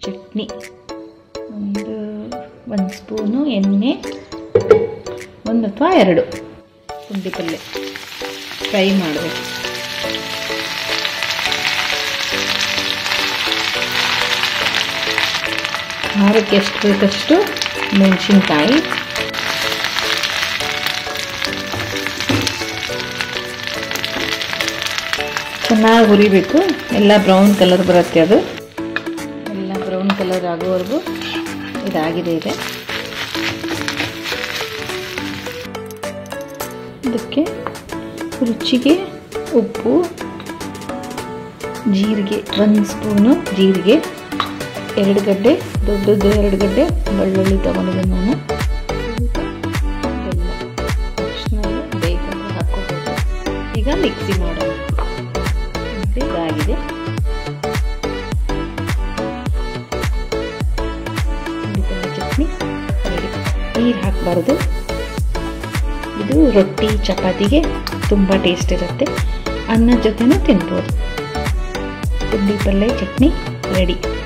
ಚಟ್ನಿ ಒಂದು ಒಂದು ಸ್ಪೂನು ಎಣ್ಣೆ ಒಂದು ಅಥವಾ ಎರಡು ಪುಂಡಿ ಪಲ್ಯ ಫ್ರೈ ಮಾಡಬೇಕು ಖಾರಕ್ಕೆ ಎಷ್ಟು ಬೇಕಷ್ಟು ಮೆಣಸಿನ್ಕಾಯಿ ಚೆನ್ನಾಗಿ ಹುರಿಬೇಕು ಎಲ್ಲ ಬ್ರೌನ್ ಕಲರ್ ಬರುತ್ತೆ ಅದು ಎಲ್ಲ ಬ್ರೌನ್ ಕಲರ್ ಆಗೋವರೆಗೂ ಇದಾಗಿದೆ ಇದೆ ಇದಕ್ಕೆ ರುಚಿಗೆ ಉಪ್ಪು ಜೀರಿಗೆ ಒಂದು ಸ್ಪೂನು ಜೀರಿಗೆ ಎರಡು ಗಡ್ಡೆ ದೊಡ್ಡದು ಎರಡು ಗಡ್ಡೆ ಬೆಳ್ಳುಳ್ಳಿ ತಗೊಂಡಿದ್ದೀನಿ ನಾನು ಬೆಲ್ಲ ಅರಿಶಿನಲ್ಲಿ ಬೇಕಂದ್ರೆ ಹಾಕ್ಕೋಬೋದು ಈಗ ಮಿಕ್ಸಿ ಮಾಡೋಣ ಮಿಕ್ಸಿ ಇದಾಗಿದೆ ಪುಂಡಿಪಲ್ಲೆ ಚಟ್ನಿ ರೆಡಿ ನೀರು ಹಾಕಬಾರ್ದು ಇದು ರೊಟ್ಟಿ ಚಪಾತಿಗೆ ತುಂಬ ಟೇಸ್ಟ್ ಇರುತ್ತೆ ಅನ್ನದ ಜೊತೆನೂ ತಿನ್ಬೋದು ಪುಂಡಿ ಪಲ್ಲೆ ಚಟ್ನಿ ರೆಡಿ